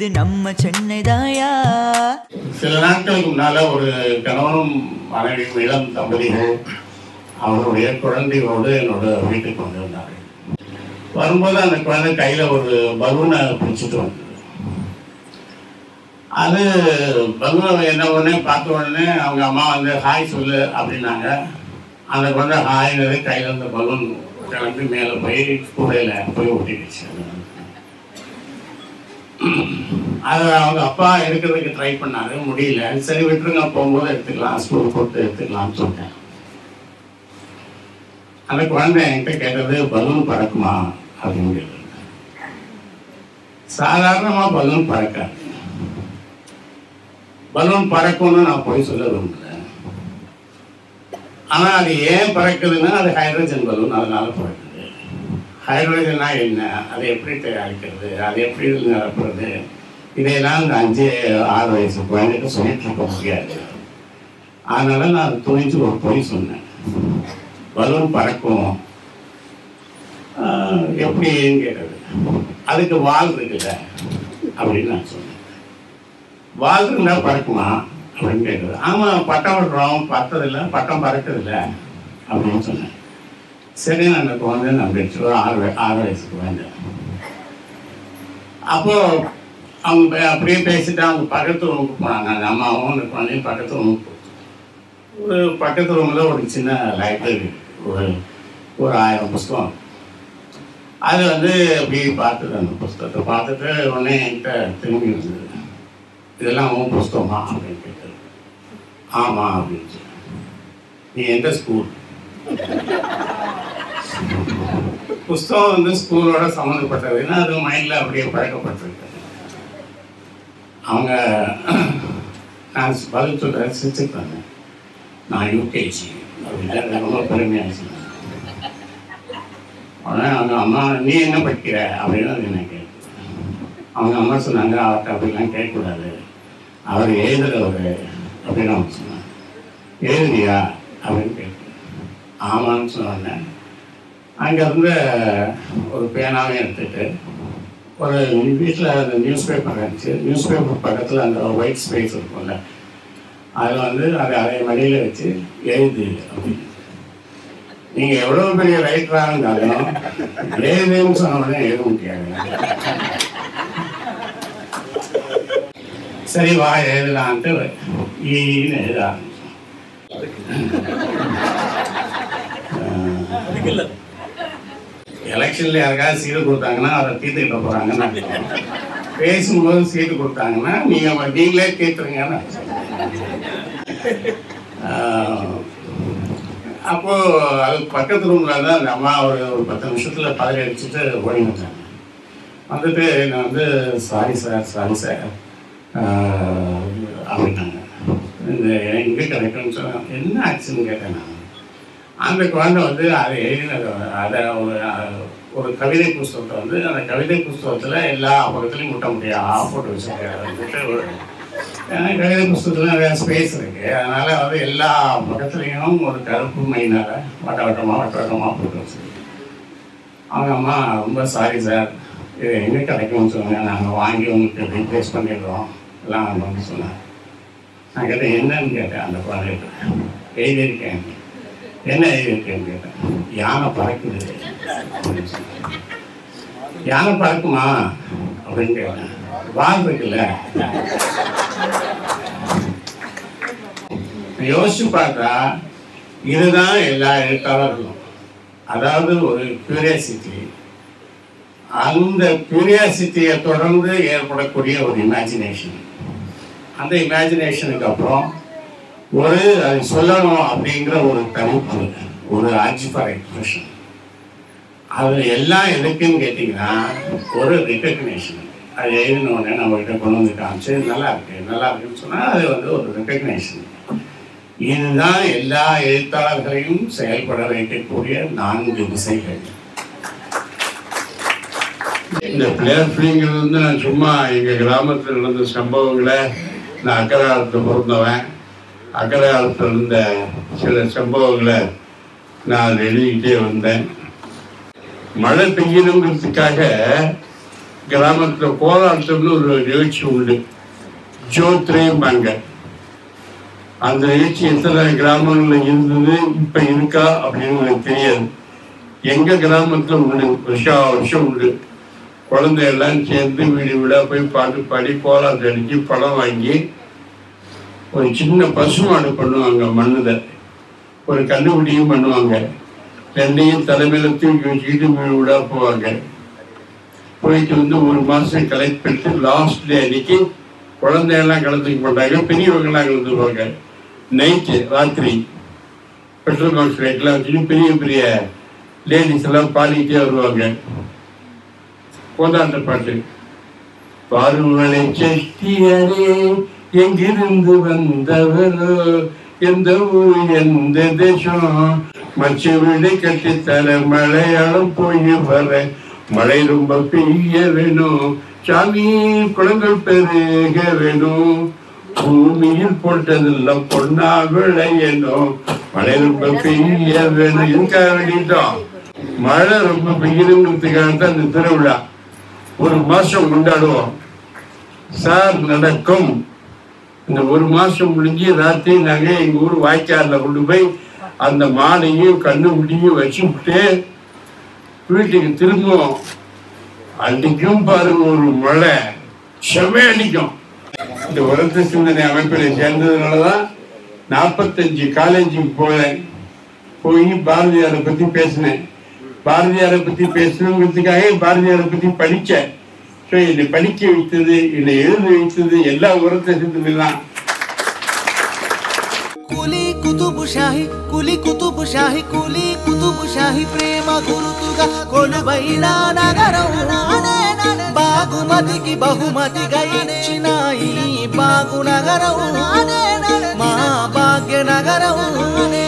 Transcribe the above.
இது நம்ம சென்னை தாயா சில நாட்களுக்கு முன்னால ஒரு கணவனும் மனைவியும் இளம் தம்பதிகள் அவருடைய குழந்தையோடு என்னோட வீட்டுக்கு வந்திருந்தார்கள் வரும்போது அந்த குழந்தை கையில ஒரு பலூனை பிடிச்சிட்டு வந்தது அது பலூனை என்ன உடனே பார்த்த உடனே அவங்க அம்மா வந்து ஹாய் சொல்லு அப்படின்னாங்க அந்த குழந்தை ஹாய்ங்கிறது கையில் இருந்த பலூன் கிளம்பி மேலே போய் கூடையில் போய் ஒட்டிடுச்சு அது அவங்க அப்பா எடுக்கிறதுக்கு ட்ரை பண்ணாரு முடியல சரி விட்டுருங்க போகும்போது எடுத்துக்கலாம் ஸ்கூல் போட்டு எடுத்துக்கலாம்னு சொல்லிட்டேன் அந்த குழந்தை என்கிட்ட கேட்டது பலூன் பறக்குமா அப்படின்னு கேட்டது சாதாரணமாக பலூன் பறக்காது பலூன் பறக்கும்னு நான் போய் சொல்ல விரும்புகிறேன் ஆனால் அது ஏன் பறக்குதுன்னா அது ஹைட்ரஜன் பலூன் அதனால பறக்குது ஹைட்ரஜனா என்ன அதை எப்படி தயாரிக்கிறது அதை எப்படி நிரப்புறது இதையெல்லாம் இந்த அஞ்சு ஆறு வயசு குழந்தைக்கு சொல்லிட்டு இருக்க முடியாது அதனால நான் துணிஞ்சு ஒரு பொய் சொன்னேன் பலூன் பறக்கும் ஆஹ், எப்படின்னு கேட்டது அதுக்கு வால் இருக்குல்ல அப்படின்னு நான் சொன்னேன் வால் இருந்தா பறக்குமா அப்படின்னு கேட்டது ஆமாம் பட்டம் விடுறோம் பத்ததில்லை பட்டம் பறக்குதில்ல அப்படின்னு சொன்னேன் சரி நான் அந்த குழந்தை நம்பிடுச்சு ஒரு ஆறு வய- ஆறு வயசு குழந்தை அப்போ அவங்க பே- அப்படியே பேசிட்டு அவங்க பக்கத்து ரூமுக்கு போனாங்க அந்த அம்மாவும் அந்த குழந்தையும் பக்கத்து ரூமுக்கு ஒரு பக்கத்து ரூமில் ஒரு சின்ன லைப்ரரி ஒரு ஒரு ஆயிரம் புஸ்தகம் அது வந்து அப்படியே பார்த்தது அந்த புஸ்தகத்தை பார்த்துட்டு உடனே என்கிட்ட திரும்பி இருந்தது இதெல்லாம் உன் புஸ்தகமா அப்படின்னு கேட்டது ஆமாம் அப்படின்னு சொன்னேன். நீ எந்த ஸ்கூல் புஸ்தகம் வந்து ஸ்கூலோட சம்மந்தப்பட்டதுன்னா அது மைண்டில் அப்படியே பழக்கப்பட்டிருக்கு அவங்க நான் பதில் சொல்ல சிரிச்சுட்டாங்க நான் யூகேஜி அப்படின்னு ரொம்ப பெருமையாக சொன்னேன் உடனே அவங்க அம்மா நீ என்ன படிக்கிற அப்படின்னு அது என்ன கேட்டு அவங்க அம்மா சொன்னாங்க அவர்கிட்ட அப்படிலாம் கேட்கக்கூடாது அவர் எழுதுறவர் அப்படின்னு அவங்க சொன்னாங்க எழுதுறியா அப்படின்னு கேட்டு ஆமான்னு சொன்னேன் அங்கேருந்து ஒரு பேனாவையும் எடுத்துட்டு ஒரு வீட்டில் அந்த நியூஸ் பேப்பர் இருந்துச்சு நியூஸ் பேப்பர் பக்கத்தில் அந்த ஒயிட் ஸ்பேஸ் இருக்கும்ல அதில் வந்து அதை அதை மடியில் வச்சு எழுது அப்படின்னு நீங்கள் எவ்வளோ பெரிய ரைட்டராக இருந்தாலும் எழுதுன்னு சொன்ன உடனே எழுத முடியாது சரி வா எழுதலான்ட்டு ஈன்னு எழுத ஆரம்பிச்சோம் எலெக்ஷன்ல யாருக்காவது சீட்டு கொடுத்தாங்கன்னா அதை தீர்த்துக்கிட்ட போறாங்கன்னு அர்த்தம். பேசும்போது சீட்டு கொடுத்தாங்கன்னா நீங்க வ- நீங்களே தீர்த்துருங்கன்னு அர்த்தம். ஆஹ், அப்போ அது பக்கத்து ரூம்ல தான் அந்த அம்மா ஒரு ஒரு பத்து நிமிஷத்துல பதவி அடிச்சுட்டு ஓடி வந்தாங்க வந்துட்டு நான் வந்து சாரி சார் சாரி சார் அப்படின்னாங்க இந்த எங்கே கிடைக்கும்னு சொன்னேன் என்ன ஆச்சுன்னு கேட்டேன் நான் அந்த குழந்தை வந்து அதை எழுதினது அதை ஒரு ஒரு கவிதை புஸ்தகத்தை வந்து அந்த கவிதை புஸ்தகத்தில் எல்லா பக்கத்துலையும் முட்ட முடியாது போட்டு வச்சுருக்காரு ஏன்னா கவிதை புஸ்தகத்தில் நிறையா ஸ்பேஸ் இருக்குது அதனால் வந்து எல்லா பக்கத்துலேயும் ஒரு கருப்பு மைனால் வட்ட வட்டமாக வட்ட வட்டமாக போட்டு வச்சுருக்கு அவங்க அம்மா ரொம்ப சாரி சார் இது எங்கே கிடைக்கும்னு சொன்னாங்க நாங்கள் வாங்கி உங்களுக்கு ரீப்ளேஸ் பண்ணிடுறோம் எல்லாம் வந்து சொன்னாங்க நான் கேட்டேன் என்னன்னு கேட்டேன் அந்த குழந்தைகிட்ட எழுதியிருக்கேன் என்ன எழுதியிருக்கேன்னு கேட்டேன் யானை பறக்குது அப்படின்னு சொன்னாங்க. யானை பறக்குமா அப்படின்னு கேட்டேன் வால் இருக்குல்ல யோசிச்சு பார்த்தா இதுதான் எல்லா எழுத்தாளர்களும் அதாவது ஒரு கியூரியாசிட்டி அந்த கியூரியாசிட்டியை தொடர்ந்து ஏற்படக்கூடிய ஒரு இமேஜினேஷன் அந்த இமேஜினேஷனுக்கு அப்புறம் ஒரு அது சொல்லணும் அப்படிங்கிற ஒரு தவிப்பு ஒரு ஆட்சி ஃபார் எக்ஸ்பிரஷன் அது எல்லாம் எதுக்குன்னு கேட்டிங்கன்னா ஒரு ரெக்கக்னேஷன் அது எழுதினோடனே நம்ம கிட்ட கொண்டு வந்து காமிச்சு நல்லா இருக்கு நல்லா இருக்குன்னு சொன்னால் அது வந்து ஒரு ரெக்கக்னேஷன் இதுதான் எல்லா எழுத்தாளர்களையும் செயல்பட வைக்கக்கூடிய நான்கு விசைகள் இந்த பிளேயர் ஃபிலிங்கிறது வந்து நான் சும்மா எங்கள் கிராமத்தில் நடந்த சம்பவங்களை நான் அக்கராலத்தில் பிறந்தவன் அக்கராலத்தில் இருந்த சில சம்பவங்களை நான் எழுதிக்கிட்டே வந்தேன் மழை பெய்யணுங்கிறதுக்காக கிராமத்தில் கோலாட்டம்னு ஒரு நிகழ்ச்சி உண்டு ஜோத்ரேம்பாங்க அந்த நிகழ்ச்சி எத்தனை கிராமங்களில் இருந்தது இப்போ இருக்கா அப்படின்னு எனக்கு தெரியாது எங்கள் கிராமத்தில் உண்டு வருஷா வருஷம் உண்டு குழந்தை எல்லாம் சேர்ந்து வீடு வீடாக போய் பாட்டு பாடி கோலாட்டம் அடித்து பழம் வாங்கி ஒரு சின்ன பசுமாடு பண்ணுவாங்க மண்ணில் ஒரு கண்டுபிடியும் பண்ணுவாங்க ரெண்டையும் தலைமையில தூக்கி வச்சுக்கிட்டு வீடு வீடாக போவாங்க போயிட்டு வந்து ஒரு மாதம் கலெக்ட் பண்ணிட்டு லாஸ்ட் டே அன்னைக்கு குழந்தையெல்லாம் கலந்துக்க மாட்டாங்க பெரியவங்கெல்லாம் கலந்துக்குவாங்க நைட்டு ராத்திரி பெட்ரோல் பங்க் லைட்லாம் வச்சுட்டு பெரிய பெரிய லேடிஸ் எல்லாம் பாடிக்கிட்டே வருவாங்க கோதாட்ட பாட்டு பாருவளை செட்டியரே எங்கிருந்து வந்தவரோ எந்த ஊர் எந்த தேசம் மச்ச வீடு கட்டித்தர மலையாளம் போய் வர மழை ரொம்ப பெய்ய வேணும் சாமி குளங்கள் பெருக வேணும் பூமியில் போட்டதெல்லாம் பொண்ணா விளையணும் மழை ரொம்ப பெய்ய வேணும் இதுக்காக வேண்டிட்டோம் மழை ரொம்ப பெய்யணுங்கிறதுக்காக தான் இந்த திருவிழா ஒரு மாசம் கொண்டாடுவோம் சார் நடக்கும் இந்த ஒரு மாசம் முடிஞ்சு ராத்திரி நாங்க எங்க ஊர் வாய்க்காலில் கொண்டு போய் அந்த மாலையும் கண்ணு முடியும் வச்சுவிட்டு வீட்டுக்கு திரும்புவோம் அன்னைக்கும் பாருங்க ஒரு மழை செம அடிக்கும் இந்த உரத்த சிந்தனை அமைப்பில் சேர்ந்ததுனாலதான் நாற்பத்தஞ்சு காலேஜுக்கு போனேன் போய் பாரதியாரை பத்தி பேசினேன் பாரதியாரை பத்தி பேசணுங்கிறதுக்காக பாரதியாரை பத்தி படிச்சேன் ஸோ என்னை படிக்க வைத்தது என்னை எழுத வைத்தது எல்லா உரத்த சிந்தனை தான் కులి కుతుబు షాహి కులి కుతుబు షాహి కులి కుతుబు షాహి ప్రేమ గురుతుగా కొలువైన నగరం బాగుమతికి బహుమతిగా ఇచ్చిన ఈ బాగు నగరం మా భాగ్య నగరం